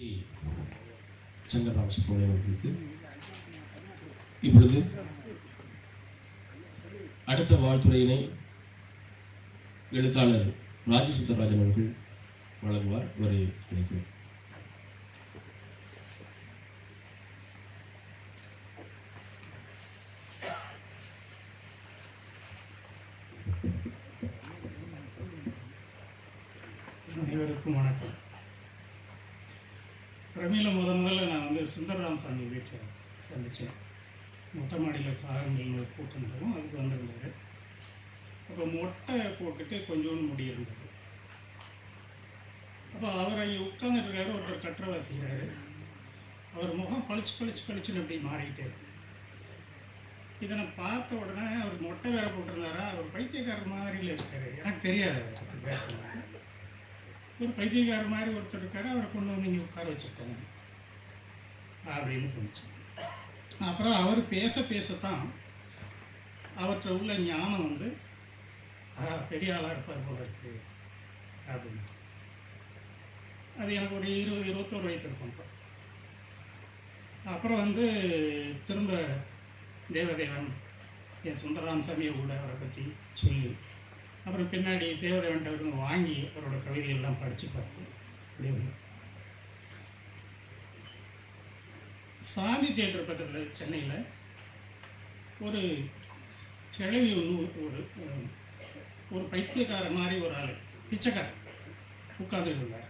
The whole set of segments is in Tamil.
சங்கர் ராமசுப்ரமணியன் அவர்களுக்கு இப்பொழுது அடுத்த வாழ்த்துறையினை எழுத்தாளர் ராஜசுந்தரராஜன் அவர்கள் வழங்குவார் அவரை அழைக்கிறேன் அனைவருக்கும் வணக்கம் பிரமியில் முத முதல்ல நான் வந்து சுந்தரராம் சாமி வீட்டில் சந்தித்தேன் மொட்டை மாடியில் காகங்கள் போட்டுருந்ததும் அதுக்கு வந்திருந்தாரு அப்போ மொட்டை போட்டுட்டு கொஞ்சோண்டு முடி இருந்தது அப்போ அவர் அங்கே உட்காந்துருக்காரு ஒருத்தர் கட்டுரை வாசிக்கிறாரு அவர் முகம் பளிச்சு பளிச்சு பளிச்சுன்னு அப்படி மாறிக்கிட்டே இருக்கு. இதை நான் பார்த்த உடனே அவர் மொட்டை வேற போட்டிருந்தாரா அவர் பைத்தியக்காரர் மாதிரில இருக்காரு எனக்கு தெரியாது அவருக்கு பேசுனாரு ஒரு பைத்தியக்காரர் மாதிரி ஒருத்தர் இருக்காரு அவரை கொண்டு வந்து இங்கே உட்கார வச்சுருக்காங்க அப்படின்னு தோணுச்சு அப்புறம் அவர் பேச பேசத்தான் அவர்கிட்ட உள்ள ஞானம் வந்து ஆஹா, பெரிய ஆளாக இருப்பார் போல இருக்கு அப்படின்னு அது எனக்கு ஒரு இருபது இருபத்தோரு வயசு இருக்கும் அப்போ அப்புறம் வந்து திரும்ப தேவதேவன் என் சுந்தரராம் சாமியை கூட அவரை பற்றி சொல்லி அப்புறம் பின்னாடி தேவதேவன்ட்ட இருந்து வாங்கி அவரோட கவிதைகள்லாம் படித்து பார்த்து அப்படி வந்து சாந்தி தியேட்டர் பக்கத்தில் சென்னையில் ஒரு கிழவி ஒன்று ஒரு ஒரு- ஒரு பைத்தியக்கார மாதிரி ஒரு ஆள் பிச்சைக்காரன் உட்கார்ந்துட்டு இருந்தார்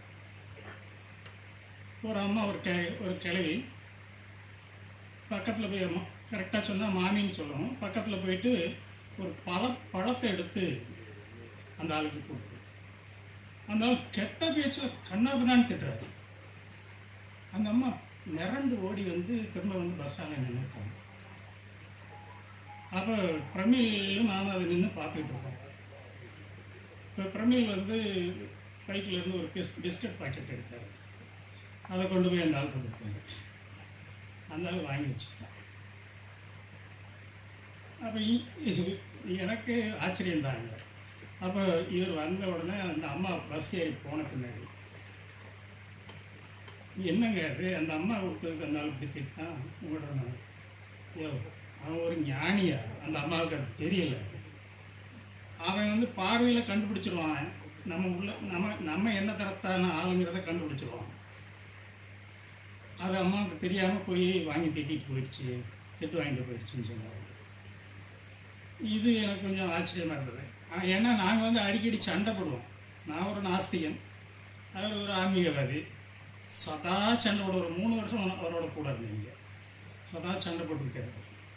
ஒரு அம்மா ஒரு கெ ஒரு கிழவி பக்கத்தில் போய் அம்மா கரெக்டாக சொன்னால் மாமின்னு சொல்லணும் பக்கத்தில் போயிட்டு ஒரு பழ பழத்தை எடுத்து அந்த ஆளுக்கு கொடுத்து அந்த ஆள் கெட்ட பேச்சில் கண்ணாபின்னான்னு திட்டுறாரு அந்த அம்மா மிரண்டு ஓடி வந்து திரும்ப வந்து பஸ் ஸ்டாண்டில் நின்றுட்டாங்க அப்போ பிரமிழும் நானும் அதை நின்று பார்த்துக்கிட்டு இருக்கோம் இப்போ பிரமிழ் வந்து பைக்கில் இருந்து ஒரு பிஸ் பிஸ்கட் பாக்கெட் எடுத்தார் அதை கொண்டு போய் அந்த ஆளுக்கு கொடுத்தாரு அந்த ஆள் வாங்கி வச்சுக்கிட்டான் அப்போ எனக்கு ஆச்சரியம்தாங்க அப்போ இவர் வந்த உடனே அந்த அம்மா பஸ் ஏறி போன பின்னாடி என்னங்க அது அந்த அம்மா கொடுத்ததுக்கு அந்த ஆள் இப்படி திட்டான் உங்களோட நான், ஐயோ அவன் ஒரு ஞானியா அந்த அம்மாவுக்கு அது தெரியல அவன் வந்து பார்வையில் கண்டுபிடிச்சிருவான் நம்ம உள்ள நம்ம நம்ம என்ன தரத்தான ஆளுங்கிறத கண்டுபிடிச்சிருவான் அது அம்மாவுக்கு தெரியாமல் போய் வாங்கி திட்டிட்டு போயிடுச்சு திட்டு வாங்கிட்டு போயிடுச்சுன்னு சொன்னாங்க இது எனக்கு கொஞ்சம் ஆச்சரியமாக இருந்தது ஆனா, ஏன்னா நாங்கள் வந்து அடிக்கடி சண்டை போடுவோம் நான் ஒரு நாஸ்திகன் அவர் ஒரு ஆன்மீகவாதி சதா சண்டை போட ஒரு மூணு வருஷம் அவரோட கூட இருந்தீங்க சதா சண்டை போட்டுக்கிட்டாரு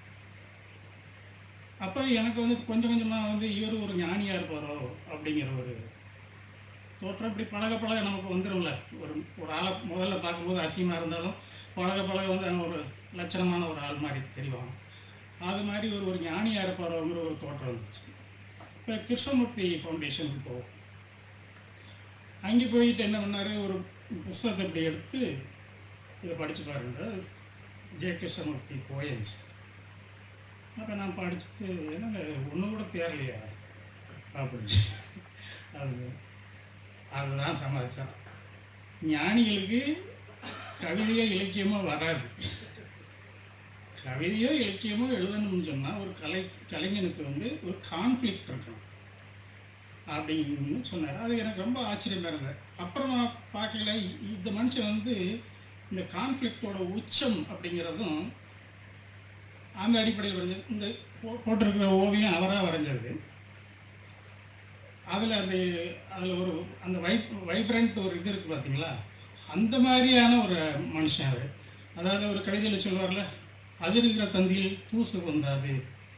அப்போ எனக்கு வந்து கொஞ்சம் கொஞ்சமாக வந்து இவர் ஒரு ஞானியாக இருப்பாரோ அப்படிங்கிற ஒரு தோற்றம் இப்படி பழக பழக நமக்கு வந்துடும்ல ஒரு ஒரு ஆளை முதல்ல பார்க்கும்போது அசிங்கமாக இருந்தாலும் பழக பழக வந்து அவன் ஒரு லட்சணமான ஒரு ஆள் மாதிரி தெரிவான் அது மாதிரி ஒரு ஒரு ஞானியாக இருப்பாரோங்கிற ஒரு தோற்றம் வந்துச்சு இப்போ கிருஷ்ணமூர்த்தி ஃபவுண்டேஷனுக்கு போவோம் அங்கே போயிட்டு என்ன பண்ணார் ஒரு புஸ்தகத்தை இப்படி எடுத்து இதை படித்து பாருங்க ஜெய கிருஷ்ணமூர்த்தி போயம்ஸ் அப்போ நான் படிச்சுட்டு என்னங்க ஒன்று கூட தேரலையா அப்படின்னு அது அதுதான் சமாளித்தான் ஞானிகளுக்கு கவிதையோ இலக்கியமோ வராது கவிதையோ இலக்கியமோ எழுதணும்னு சொன்னால் ஒரு கலை கலைஞனுக்கு வந்து ஒரு கான்ஃப்ளிக்ட் இருக்கணும் அப்படின்னு சொன்னார் அது எனக்கு ரொம்ப ஆச்சரியமாக இருந்தது அப்புறமா பார்க்கல இ- இந்த மனுஷன் வந்து இந்த கான்ஃப்ளிக்டோட உச்சம் அப்படிங்கிறதும் அந்த அடிப்படையில் வரைஞ்ச இந்த போ- போட்டிருக்கிற ஓவியம் அவராக வரைஞ்சது அதில் அந்த அதில் ஒரு அந்த வைப் வைப்ரண்ட் ஒரு இது இருக்குது பார்த்தீங்களா அந்த மாதிரியான ஒரு மனுஷன் அவர் அதாவது ஒரு கவிதையில் சொல்லுவார்ல அதிர்கிற தந்தியில் தூசு வந்தாது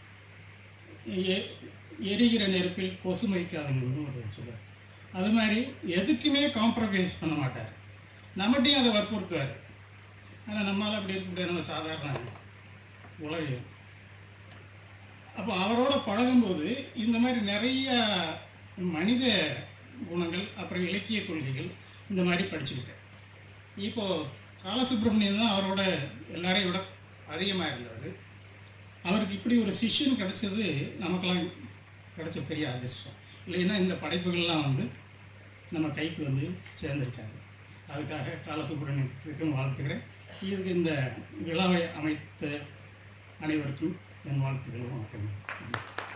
எ- எரிகிற நெருப்பில் கொசு வைக்காதுங்கன்னு ஒரு சொல்லுவார் அது மாதிரி எதுக்குமே காம்ப்ரமைஸ் பண்ண மாட்டார் நம்மகிட்டையும் அதை வற்புறுத்துவார் ஆனால் நம்மளால் அப்படி இருக்க முடியாது நம்ம சாதாரண உலகம் அப்போ அவரோட பழகும்போது இந்த மாதிரி நிறைய மனித குணங்கள் அப்புறம் இலக்கிய கொள்கைகள் இந்த மாதிரி படிச்சுக்கிட்டேன் இப்போது காலசுப்ரமணியன் தான் அவரோட எல்லாரையும் விட அதிகமாக இருந்தார் அவருக்கு இப்படி ஒரு சிஷ்யன் கிடைச்சது நமக்கெல்லாம் கிடைச்ச பெரிய அதிர்ஷ்டம் இல்லைன்னா இந்த படைப்புகள்லாம் வந்து நம்ம கைக்கு வந்து சேர்ந்துருக்காங்க அதுக்காக காலசுப்ரமணியத்துக்கும் வாழ்த்துக்கிறேன் இதுக்கு இந்த விழாவை அமைத்த அனைவருக்கும் என் வாழ்த்துக்களும் வணக்கம்